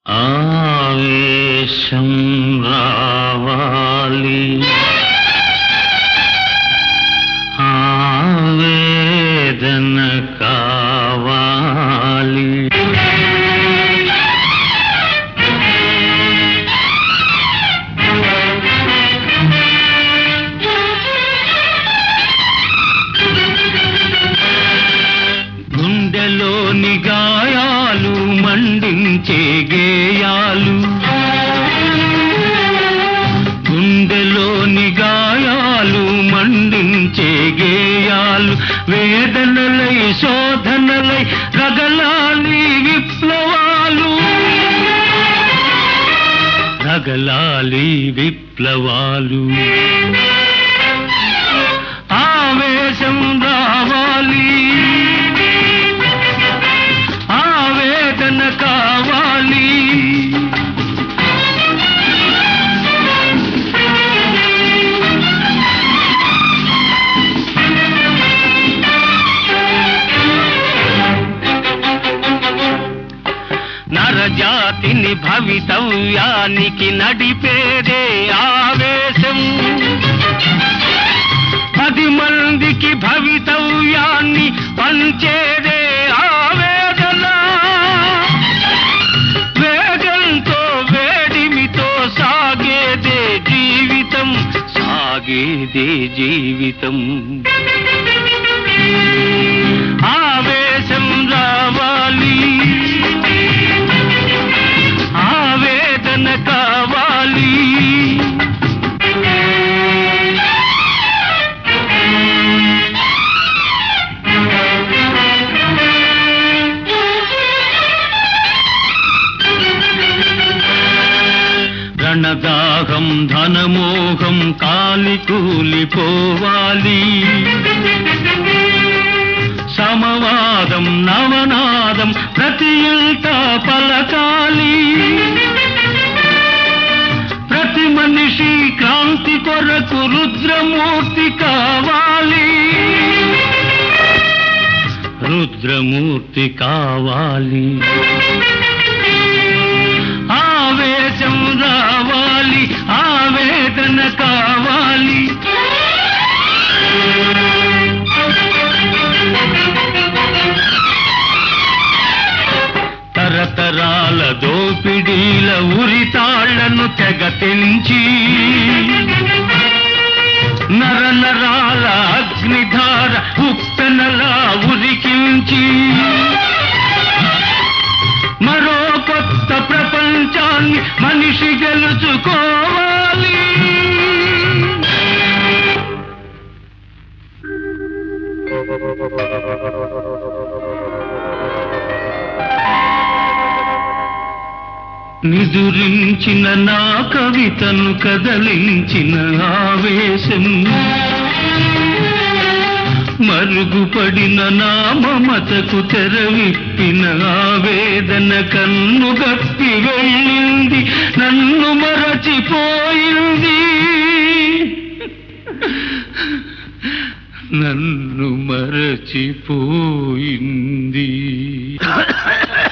ఆవేశం రావాలి ఆవేదన కావాలి గుండెలోని గాయాలు మండించే గేయాలు గుండెలోని గాయాలు మండించే గేయాలు వేదనలై శోధనలై రగలాలి విప్లవాలు రగలాలి విప్లవాలు ఆవేశం రావాలి ఆవేదన కావాలి నరజాతిని భవితవ్యానికి నడిపేదే ఆవేశం పది మందికి భవితవ్యాన్ని పంచేదే ఆవేదన వేగంతో వేడిమితో సాగేదే జీవితం సాగేదే జీవితం ఆవేశం రావాలి ఆవేదన కావాలి రణదాహం ధనమోహం కాలి కూలిపోవాలి సమవాదం నవనాదం ప్రతి ఇంట పలకాలి ప్రతి మనిషి క్రాంతి కొరకు రుద్రమూర్తి కావాలి రుద్రమూర్తి కావాలి ఆవేశం రావాలి ఆవేదన కావాలి తరతరాల దోపిడీల ఉరితాళ్లను తెగ తెంచి నర నరాల అగ్నిధార ఉప్పెనలా ఉరికించి మరో కొత్త ప్రపంచాన్ని మనిషి గెలుచుకోవాలి నిదురించిన నా కవితను కదలించిన ఆవేశం మరుగుపడిన నా మమతకు తెరవిప్పిన ఆవేదన కన్ను గప్పి వెళ్ళింది నన్ను మరచిపోయింది నన్ను మరచిపోయింది